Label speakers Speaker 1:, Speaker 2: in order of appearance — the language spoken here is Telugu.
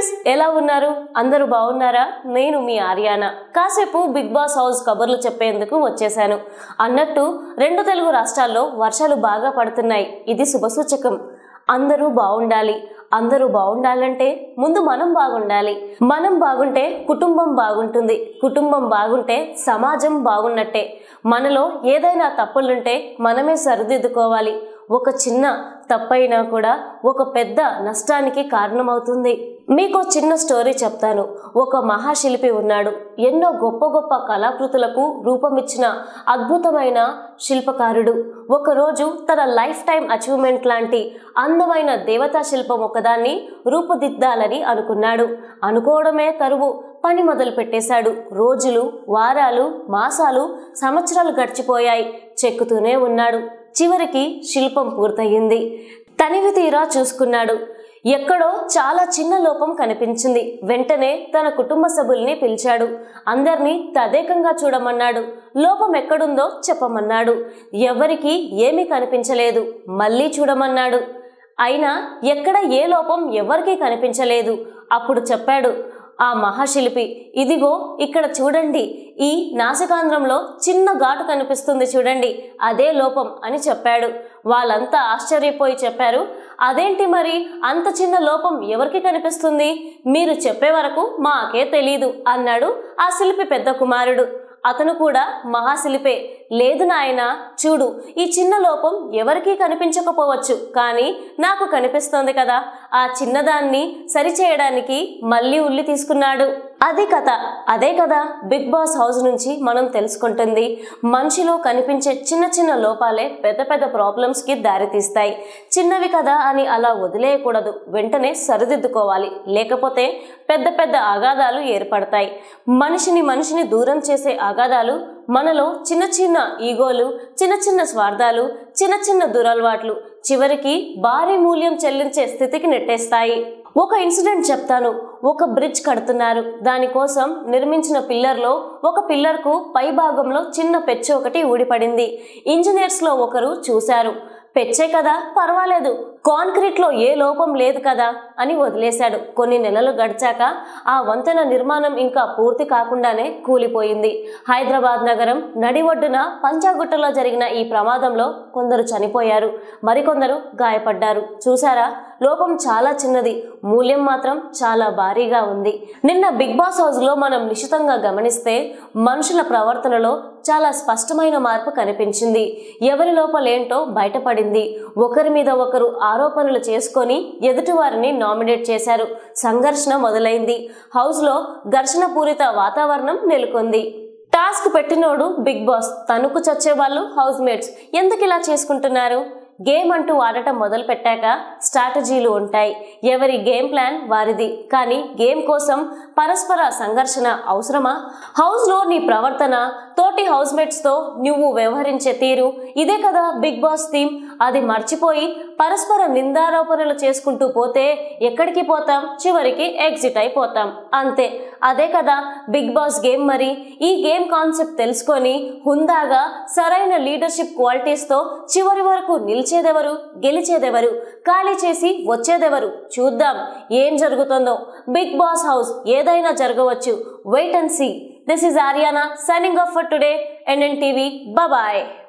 Speaker 1: ఫ్రెండ్స్ ఎలా ఉన్నారు అందరూ బాగున్నారా నేను మీ ఆర్యానా కాసేపు బిగ్ బాస్ హౌస్ కబుర్లు చెప్పేందుకు వచ్చేసాను అన్నట్టు రెండు తెలుగు రాష్ట్రాల్లో వర్షాలు బాగా పడుతున్నాయి ఇది శుభసూచకం అందరూ బాగుండాలి అందరూ బాగుండాలంటే ముందు మనం బాగుండాలి మనం బాగుంటే కుటుంబం బాగుంటుంది కుటుంబం బాగుంటే సమాజం బాగున్నట్టే మనలో ఏదైనా తప్పులుంటే మనమే సరిదిద్దుకోవాలి ఒక చిన్న తప్పైనా కూడా ఒక పెద్ద నష్టానికి కారణమవుతుంది మీకు చిన్న స్టోరీ చెప్తాను ఒక మహాశిల్పి ఉన్నాడు ఎన్నో గొప్ప గొప్ప కళాకృతులకు రూపమిచ్చిన అద్భుతమైన శిల్పకారుడు ఒకరోజు తన లైఫ్ టైం అచీవ్మెంట్ లాంటి అందమైన దేవతా శిల్పం ఒకదాన్ని రూపుదిద్దాలని అనుకున్నాడు అనుకోవడమే తరువు పని మొదలు పెట్టేశాడు రోజులు వారాలు మాసాలు సంవత్సరాలు గడిచిపోయాయి చెక్కుతూనే ఉన్నాడు చివరికి శిల్పం పూర్తయింది తనివి తీరా చూసుకున్నాడు ఎక్కడో చాలా చిన్న లోపం కనిపించింది వెంటనే తన కుటుంబ సభ్యుల్ని పిలిచాడు అందరినీ తదేకంగా చూడమన్నాడు లోపం ఎక్కడుందో చెప్పమన్నాడు ఎవరికి ఏమీ కనిపించలేదు మళ్ళీ చూడమన్నాడు అయినా ఎక్కడ ఏ లోపం ఎవరికీ కనిపించలేదు అప్పుడు చెప్పాడు ఆ మహాశిల్పి ఇదిగో ఇక్కడ చూడండి ఈ నాసికాంధ్రంలో చిన్న ఘాటు కనిపిస్తుంది చూడండి అదే లోపం అని చెప్పాడు వాళ్ళంతా ఆశ్చర్యపోయి చెప్పారు అదేంటి మరి అంత చిన్న లోపం ఎవరికి కనిపిస్తుంది మీరు చెప్పే వరకు మాకే తెలీదు అన్నాడు ఆ శిల్పి పెద్ద కుమారుడు అతను కూడా మహాశిల్పే లేదు నాయన చూడు ఈ చిన్న లోపం ఎవరికీ కనిపించకపోవచ్చు కానీ నాకు కనిపిస్తోంది కదా ఆ చిన్నదాన్ని సరిచేయడానికి మళ్ళీ ఉల్లి తీసుకున్నాడు అది కథ అదే కదా బిగ్ బాస్ హౌస్ నుంచి మనం తెలుసుకుంటుంది మనిషిలో కనిపించే చిన్న చిన్న లోపాలే పెద్ద పెద్ద ప్రాబ్లమ్స్కి దారితీస్తాయి చిన్నవి కదా అని అలా వదిలేయకూడదు వెంటనే సరిదిద్దుకోవాలి లేకపోతే పెద్ద పెద్ద అగాధాలు ఏర్పడతాయి మనిషిని మనిషిని దూరం చేసే అగాధాలు మనలో చిన్న చిన్న ఈగోలు చిన్న చిన్న స్వార్థాలు చిన్న చిన్న దురలవాట్లు చివరికి భారీ మూల్యం చెల్లించే స్థితికి నెట్టేస్తాయి ఒక ఇన్సిడెంట్ చెప్తాను ఒక బ్రిడ్జ్ కడుతున్నారు దానికోసం నిర్మించిన పిల్లర్లో ఒక పిల్లర్కు పై భాగంలో చిన్న పెచ్చు ఒకటి ఊడిపడింది ఇంజనీర్స్లో ఒకరు చూశారు పెచ్చే కదా పర్వాలేదు కాంక్రీట్లో ఏ లోపం లేదు కదా అని వదిలేశాడు కొన్ని నెలలు గడిచాక ఆ వంతెన నిర్మాణం ఇంకా పూర్తి కాకుండానే కూలిపోయింది హైదరాబాద్ నగరం నడి ఒడ్డున పంచాగుట్టలో జరిగిన ఈ ప్రమాదంలో కొందరు చనిపోయారు మరికొందరు గాయపడ్డారు చూసారా లోపం చాలా చిన్నది మూల్యం మాత్రం చాలా భారీగా ఉంది నిన్న బిగ్ బాస్ హౌస్లో మనం నిశితంగా గమనిస్తే మనుషుల ప్రవర్తనలో చాలా స్పష్టమైన మార్పు కనిపించింది ఎవరి లోపలేంటో బయటపడింది ఒకరి మీద ఒకరు ఆరోపణలు చేసుకొని ఎదుటివారిని నామినేట్ చేశారు సంఘర్షణ మొదలైంది హౌస్లో ఘర్షణ పూరిత వాతావరణం నెలకొంది టాస్క్ పెట్టినోడు బిగ్ బాస్ తణుకు చచ్చే వాళ్ళు హౌస్ మేట్స్ ఎందుకు ఇలా చేసుకుంటున్నారు గేమ్ అంటూ ఆడటం మొదలు పెట్టాక స్ట్రాటజీలు ఉంటాయి ఎవరి గేమ్ ప్లాన్ వారిది కానీ గేమ్ కోసం పరస్పర సంఘర్షణ అవసరమా హౌస్లో నీ ప్రవర్తన తోటి హౌస్మేట్స్తో నువ్వు వ్యవహరించే తీరు ఇదే కదా బిగ్ బాస్ థీమ్ అది మర్చిపోయి పరస్పర నిందారోపణలు చేసుకుంటూ పోతే ఎక్కడికి పోతాం చివరికి ఎగ్జిట్ అయిపోతాం అంతే అదే కదా బిగ్ బాస్ గేమ్ మరి ఈ గేమ్ కాన్సెప్ట్ తెలుసుకొని హుందాగా సరైన లీడర్షిప్ క్వాలిటీస్తో చివరి వరకు నిలిచేదెవరు గెలిచేదెవరు ఖాళీ చేసి వచ్చేదెవరు చూద్దాం ఏం జరుగుతుందో బిగ్ బాస్ హౌస్ ఏదైనా జరగవచ్చు wait and see this is Aryana signing off for today NN TV bye